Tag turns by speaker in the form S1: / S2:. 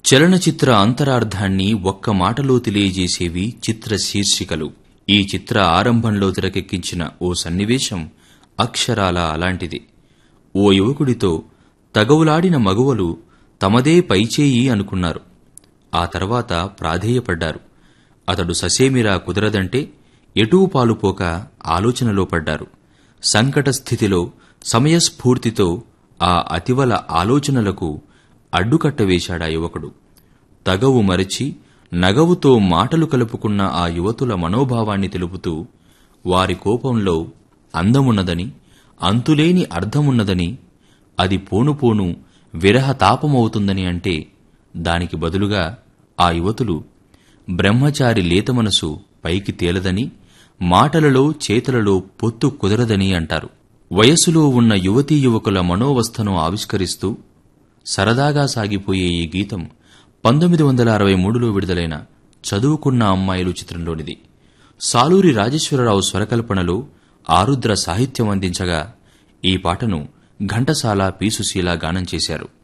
S1: చలనచిత్ర అంతరార్థాన్ని ఒక్క మాటలో తెలియజేసేవి చిత్ర శీర్షికలు ఈ చిత్ర ఆరంభంలో తెరకెక్కించిన ఓ సన్నివేశం అక్షరాల అలాంటిది ఓ యువకుడితో తగవులాడిన మగువలు తమదే పైచేయి అనుకున్నారు ఆ తర్వాత ప్రాధేయపడ్డారు అతడు ససేమిరా కుదరదంటే ఎటూ పాలుపోక ఆలోచనలో పడ్డారు సంకట స్థితిలో సమయస్ఫూర్తితో ఆ అతివల ఆలోచనలకు అడ్డుకట్ట వేశాడా యువకుడు తగవు మరచి నగవుతో మాటలు కలుపుకున్న ఆ యువతుల మనోభావాన్ని తెలుపుతూ వారి కోపంలో అందమున్నదని అంతులేని అర్థమున్నదని అది పోను పోను విరహ తాపమవుతుందని అంటే దానికి బదులుగా ఆ యువతులు బ్రహ్మచారి లేత మనసు పైకి తేలదని మాటలలో చేతలలో పొత్తు కుదరదని అంటారు వయస్సులో ఉన్న యువతీ యువకుల మనోవస్థను ఆవిష్కరిస్తూ సరదాగా సాగిపోయే ఈ గీతం పంతొమ్మిది వందల అరవై మూడులో విడుదలైన చదువుకున్న అమ్మాయిలు చిత్రంలోనిది సాలూరి రాజేశ్వరరావు స్వరకల్పనలో ఆరుద్ర సాహిత్యం అందించగా ఈ పాటను ఘంటసాల పి సుశీల గానం చేశారు